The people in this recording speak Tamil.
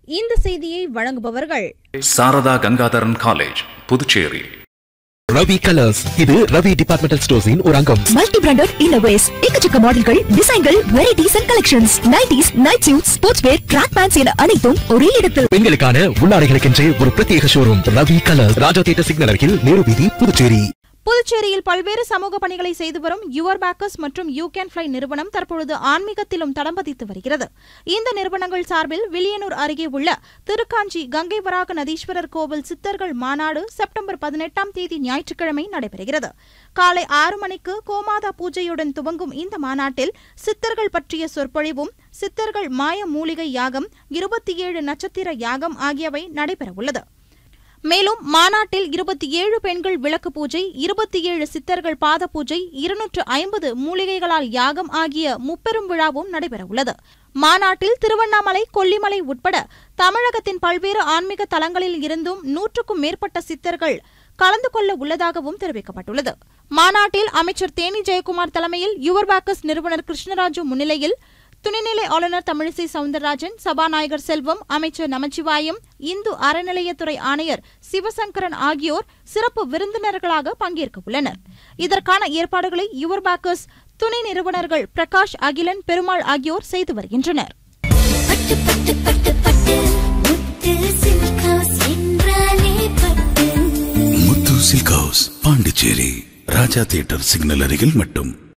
இந்த செய்தியை வழங்குபவர்கள் சாரதா கங்காதரன் காலேஜ் புதுச்சேரி ரவி கலர்ஸ் இது ரவி டிபார்ட்மெண்டல் ஸ்டோர்ஸின் ஒரு அங்கம் மல்டி பிராண்டட் இன்னோவேஸ் எக்கச்சக்க மாடல்கள் டிசைன்கள் varieties and collections nighties night suit sports wear track pants என அனைத்தும் ஒரே இடத்தில் பெண்களுக்கான உள்ளாடைகளுக்கென்றே ஒரு பிரத்யேக showroom Ravi colours Raja theatre signal அருகில் நேரு வீதி புதுச்சேரி புதுச்சேரியில் பல்வேறு சமூக பணிகளை செய்து வரும் யுவர் பேக்கர்ஸ் மற்றும் யூ கேன் ஃபிளை நிறுவனம் தற்பொழுது ஆன்மீகத்திலும் தடம் பதித்து வருகிறது இந்த நிறுவனங்கள் சார்பில் வில்லியனூர் அருகே உள்ள திருக்காஞ்சி கங்கை வராக நதீஸ்வரர் கோவில் சித்தர்கள் மாநாடு செப்டம்பர் பதினெட்டாம் தேதி ஞாயிற்றுக்கிழமை நடைபெறுகிறது காலை ஆறு மணிக்கு கோமாதா பூஜையுடன் துவங்கும் இந்த மாநாட்டில் சித்தர்கள் பற்றிய சொற்பொழிவும் சித்தர்கள் மாய மூலிகை யாகம் இருபத்தி ஏழு நட்சத்திர யாகம் ஆகியவை நடைபெறவுள்ளது மேலும் மாநாட்டில் இருபத்தி ஏழு பெண்கள் விளக்கு பூஜை இருபத்தி ஏழு சித்தர்கள் பாத பூஜை இருநூற்று ஐம்பது மூலிகைகளால் யாகம் ஆகிய முப்பெரும் விழாவும் நடைபெறவுள்ளது மாநாட்டில் திருவண்ணாமலை கொல்லிமலை உட்பட தமிழகத்தின் பல்வேறு ஆன்மீக தலங்களில் இருந்தும் நூற்றுக்கும் மேற்பட்ட சித்தர்கள் கலந்து கொள்ள உள்ளதாகவும் தெரிவிக்கப்பட்டுள்ளது மாநாட்டில் அமைச்சர் தேனி ஜெயக்குமார் தலைமையில் யுவர் பேக்கர்ஸ் நிறுவனர் கிருஷ்ணராஜு முன்னிலையில் துணைநிலை ஆளுநர் தமிழிசை சவுந்தரராஜன் சபாநாயகர் செல்வம் அமைச்சர் நமச்சிவாயம் இந்து அறநிலையத்துறை ஆணையர் சிவசங்கரன் ஆகியோர் சிறப்பு விருந்தினர்களாக பங்கேற்க உள்ளனர் இதற்கான ஏற்பாடுகளை யுவர் பேக்கர்ஸ் துணை நிறுவனர்கள் பிரகாஷ் அகிலன் பெருமாள் ஆகியோர் செய்து வருகின்றனர் பட்டு பட்டு பட்டு பட்டு முத்து சில்க் ஹவுஸ் என்றாலே Pattu Muthu silk house Pondicherry Raja theatre signal அருகில் மட்டும்